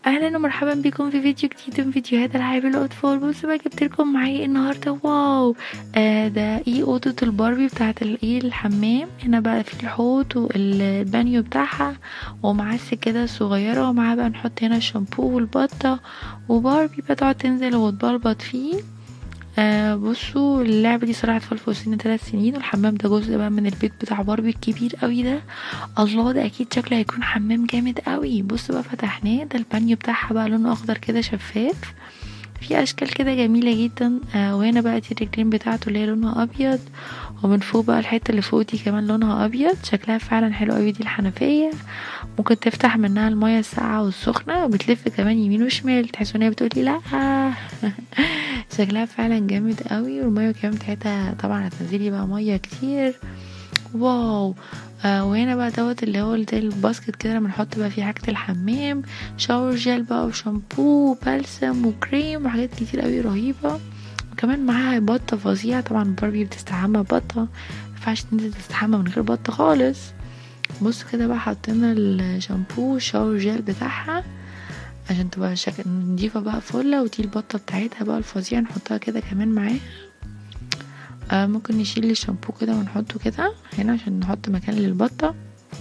اهلا ومرحبا بكم في فيديو جديد من فيديوهات العاب الاطفال بصوا بقى جبت لكم معايا إيه النهارده واو آه ده ايه اوضه الباربي بتاعه الايه الحمام هنا بقى في الحوض والبانيو بتاعها ومعاه السجاده الصغيره ومعاه بقى نحط هنا الشامبو والبطه وباربي بقى تقعد تنزل وتبلبط فيه آه بصوا اللعبة دي صراحة أطفال فوق سن ثلاث سنين والحمام ده جزء بقى من البيت بتاع باربي الكبير قوي ده الله ده أكيد شكله هيكون حمام جامد قوي بصوا بقى فتحناه ده البانيو بتاعها بقى لونه أخضر كده شفاف في أشكال كده جميلة جدا آه وهنا بقى دي الرجلين بتاعته اللي هي لونها أبيض ومن فوق بقى الحتة اللي فوق دي كمان لونها أبيض شكلها فعلا حلو قوي دي الحنفية ممكن تفتح منها المية الساقعة والسخنة وبتلف كمان يمين وشمال تحس ان هي بتقولي لا شكلها فعلا جامد قوي والمية كمان بتاعتها طبعا هتنزلي بقى مية كتير واو آه وهنا بقى دوت اللي هو زي الباسكت كده لما نحط بقى فيه حاجة الحمام شاور جel بقى وشامبو وبلسم وكريم وحاجات كتير قوي رهيبة وكمان معاها بطة فظيعة طبعا باربي بتستحمى بطة مينفعش تنزل تستحمى من غير بطة خالص بص كده بقى حطينا الشامبو والشاور جel بتاعها عشان تبقى شكل نضيفة بقى فلة ودي البطة بتاعتها بقى الفظيعة نحطها كده كمان معاها آه ممكن نشيل الشامبو كده ونحطه كده هنا عشان نحط مكان للبطة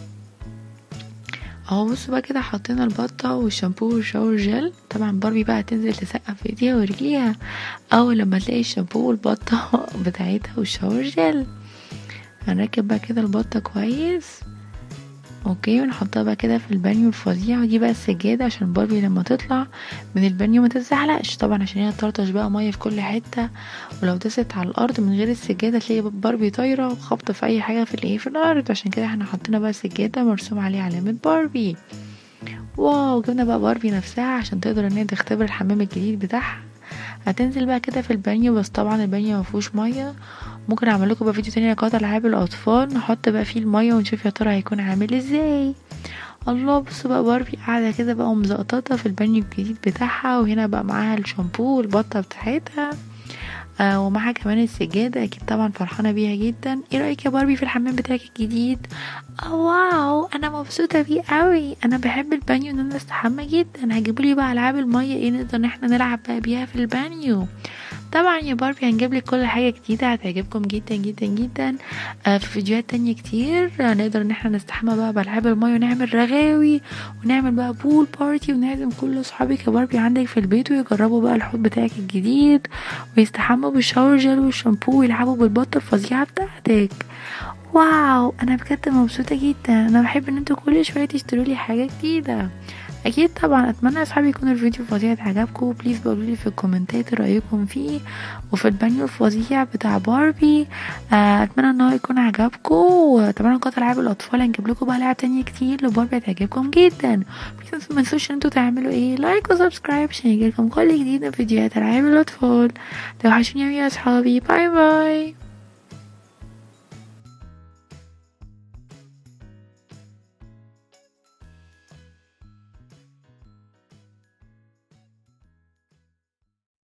اهو بصوا بقى كده حطينا البطة والشامبو والشاور جل طبعا باربي بقى تنزل تسقف في ايديها ورجليها اول لما تلاقي الشامبو والبطة بتاعتها والشاور جل هنركب بقى كده البطة كويس اوكي ونحطها بقى كده في البانيو الفظيع ودي بقى السجادة عشان باربي لما تطلع من البانيو ما تتزحلقش طبعا عشان هي تطرطش بقى مية في كل حتة ولو دست على الارض من غير السجادة تلاقي باربي طايرة وخابطة في اي حاجة في الايه في الارض عشان كده احنا حطينا بقى سجادة مرسوم عليها علامة باربي واو جبنا بقى باربي نفسها عشان تقدر ان هي تختبر الحمام الجديد بتاعها هتنزل بقى كده في البانيو بس طبعا البانيو مفيهوش ميه ممكن اعمل لكم بقى فيديو تاني لقاءات العاب الاطفال نحط بقى فيه الميه ونشوف يا ترى هيكون عامل ازاي الله بصوا بقى باربي قاعده كده بقى مزقططه في البانيو الجديد بتاعها وهنا بقى معاها الشامبو والبطه بتاعتها آه ومعاها كمان السجاده اكيد طبعا فرحانه بيها جدا ايه رايك يا باربي في الحمام بتاعك الجديد آه واو انا مبسوطه بيه قوي انا بحب البانيو ان انا استحمى جدا هجيبولي بقى العاب الميه ايه نقدر ان احنا نلعب بقى بيها في البانيو طبعا يا باربي هنجيب لك كل حاجه جديده هتعجبكم جدا جدا جدا آه في فيديوهات تانية كتير آه نقدر ان احنا نستحمى بقى بالعاب الميه ونعمل رغاوي ونعمل بقى بول بارتي ونعزم كل اصحابك يا باربي عندك في البيت ويجربوا بقى الحوض بتاعك الجديد ويستحموا بالشاور جل والشامبو ويلعبوا بالبطه الفظيعه بتاعتك واو انا بجد مبسوطه جدا انا بحب ان انتوا كل شويه تشتروا لي حاجه جديده اكيد طبعا اتمنى يا اصحابي يكون الفيديو فظيع عجبكم بليز بقولوا لي في الكومنتات رايكم فيه وفي البانيو الفظيع بتاع باربي اتمنى ان هو يكون عجبكم وطبعا قناه العاب الاطفال هنجيب لكم بقى لعب تانية كتير لباربي هتعجبكم جدا بليز ما تنسوش ان انتوا تعملوا ايه لايك وسبسكرايب عشان يجيلكم كل جديد من فيديوهات العاب الاطفال توحشوني يا اصحابي باي باي